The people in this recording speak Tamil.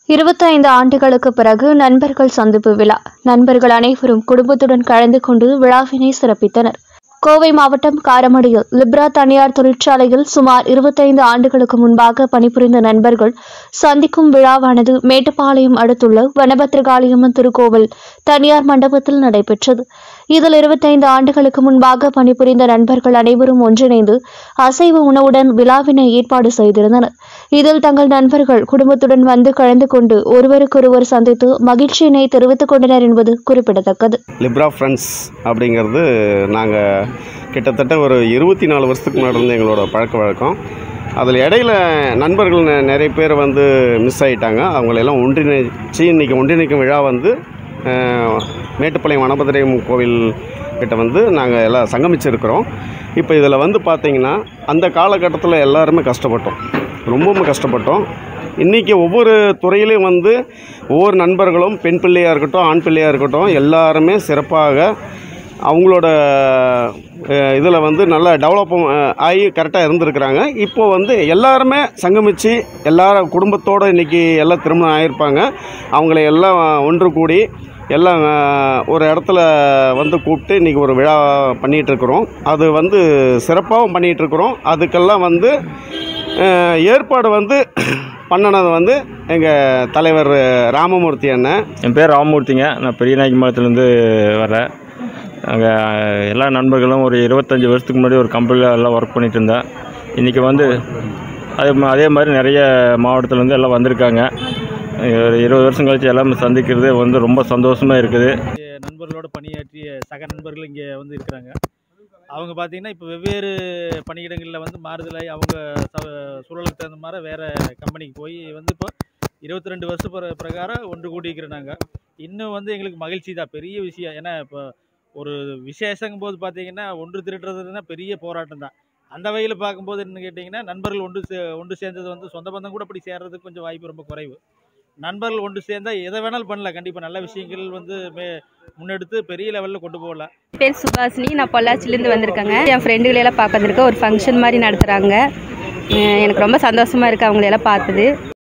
இருபத்தைந்து ஆண்டுகளுக்கு பிறகு நண்பர்கள் சந்திப்பு விழா நண்பர்கள் அனைவரும் குடும்பத்துடன் கலந்து கொண்டு விழாவினை சிறப்பித்தனர் கோவை மாவட்டம் காரமடையில் லிப்ரா தனியார் தொழிற்சாலையில் சுமார் இருபத்தைந்து ஆண்டுகளுக்கு முன்பாக பணிபுரிந்த நண்பர்கள் சந்திக்கும் விழாவானது மேட்டுப்பாளையம் அடுத்துள்ள வனபத்திரகாளியம்மன் திருக்கோவில் தனியார் மண்டபத்தில் நடைபெற்றது இதில் இருபத்தைந்து ஆண்டுகளுக்கு முன்பாக பணிபுரிந்த நண்பர்கள் அனைவரும் ஒன்றிணைந்து அசைவ உணவுடன் விழாவினை ஏற்பாடு செய்திருந்தனர் இதில் தங்கள் நண்பர்கள் குடும்பத்துடன் வந்து கலந்து கொண்டு ஒருவருக்கொருவர் சந்தித்து மகிழ்ச்சியினை தெரிவித்துக் கொண்டனர் என்பது குறிப்பிடத்தக்கது லிப்ரா ஃப்ரெண்ட்ஸ் அப்படிங்கிறது நாங்கள் கிட்டத்தட்ட ஒரு இருபத்தி நாலு வருஷத்துக்கு முன்னாடி இருந்து எங்களோட பழக்க வழக்கம் அதில் இடையில நண்பர்கள் நெ- நிறைய பேர் வந்து மிஸ் ஆகிட்டாங்க அவங்களெல்லாம் ஒன்றிணைச்சு இன்றைக்கி ஒன்றிணைக்கும் விழா வந்து அஹ், மேட்டுப்பாளையம் வனபதிரியம் கோவில் கிட்ட வந்து நாங்கள் எல்லாம் சங்கமிச்சிருக்கிறோம் இப்போ இதில் வந்து பார்த்திங்கன்னா அந்த காலகட்டத்தில் எல்லாருமே கஷ்டப்பட்டோம் ரொம்பவும் கஷ்டப்பட்டோம் இன்றைக்கி ஒவ்வொரு துறையிலையும் வந்து ஒவ்வொரு நண்பர்களும் பெண் பிள்ளையாக இருக்கட்டும் ஆண் பிள்ளையாக இருக்கட்டும் எல்லாருமே சிறப்பாக அவங்களோட இதில் வந்து நல்லா டெவலப் ஆகி கரெக்டாக இருந்திருக்கிறாங்க இப்போ வந்து எல்லாருமே சங்கமித்து எல்லாரும் குடும்பத்தோடு இன்றைக்கி எல்லாம் திருமணம் ஆகியிருப்பாங்க அவங்கள எல்லாம் ஒன்று கூடி எல்லாம் அஹ், ஒரு இடத்துல வந்து கூப்பிட்டு இன்றைக்கி ஒரு விழா பண்ணிகிட்ருக்குறோம் அது வந்து சிறப்பாகவும் பண்ணிகிட்ருக்குறோம் அதுக்கெல்லாம் வந்து அஹ், ஏற்பாடு வந்து பண்ணினது வந்து எங்கள் தலைவர் ராமமூர்த்தி அண்ணன் என் பேர் ராமமூர்த்திங்க நான் பெரிய நாய்க்குமாலத்துலேருந்து வரேன் நாங்கள் எல்லா நண்பர்களும் ஒரு இருபத்தஞ்சி வருஷத்துக்கு முன்னாடி ஒரு கம்பெனியில் எல்லாம் ஒர்க் பண்ணிட்டு இருந்தேன் இன்றைக்கி வந்து அதே மா- அதே மாதிரி நிறைய மாவட்டத்துலேருந்து எல்லாம் வந்திருக்காங்க ஒரு இருபது வருஷம் கழிச்சு எல்லாம் சந்திக்கிறது வந்து ரொம்ப சந்தோஷமாக இருக்குது நண்பர்களோட பணியாற்றிய சக நண்பர்கள் இங்கே வந்து இருக்கிறாங்க அவங்க பார்த்தீங்கன்னா இப்போ வெவ்வேறு பணியிடங்களில் வந்து மாறுதலாகி அவங்க ச- சூழலுக்கு தகுந்த மாதிரி வேறு கம்பெனிக்கு போய் வந்து இப்போ இருபத்தி ரெண்டு வருஷம் பிர பிரகாரம் ஒன்று கூட்டிக்கிறோம் நாங்கள் இன்னும் வந்து எங்களுக்கு மகிழ்ச்சி தான் பெரிய விஷயம் ஏன்னா இப்போ ஒரு விசேஷங்கும் போது பார்த்தீங்கன்னா ஒன்று திரட்டுறதுன்னா பெரிய போராட்டம் தான் அந்த வகையில் பார்க்கும்போது என்ன கேட்டிங்கன்னா நண்பர்கள் ஒன்று சே ஒன்று சேர்ந்தது வந்து சொந்த பந்தம் கூட அப்படி சேர்றதுக்கு கொஞ்சம் வாய்ப்பு ரொம்ப குறைவு நண்பர்கள் ஒன்று சேர்ந்தா எதை வேணாலும் பண்ணலாம் கண்டிப்பாக நல்ல விஷயங்கள் வந்து மே முன்னெடுத்து பெரிய லெவலில் கொண்டு போகலாம் பேர் சுபாஷினி நான் பொள்ளாச்சிலேருந்து வந்திருக்கேங்க என் ஃப்ரெண்டுகளெல்லாம் பார்க்க வந்திருக்கேன் ஒரு ஃபங்க்ஷன் மாதிரி நடத்துகிறாங்க எனக்கு ரொம்ப சந்தோஷமாக இருக்குது அவங்களையெல்லாம் பார்த்தது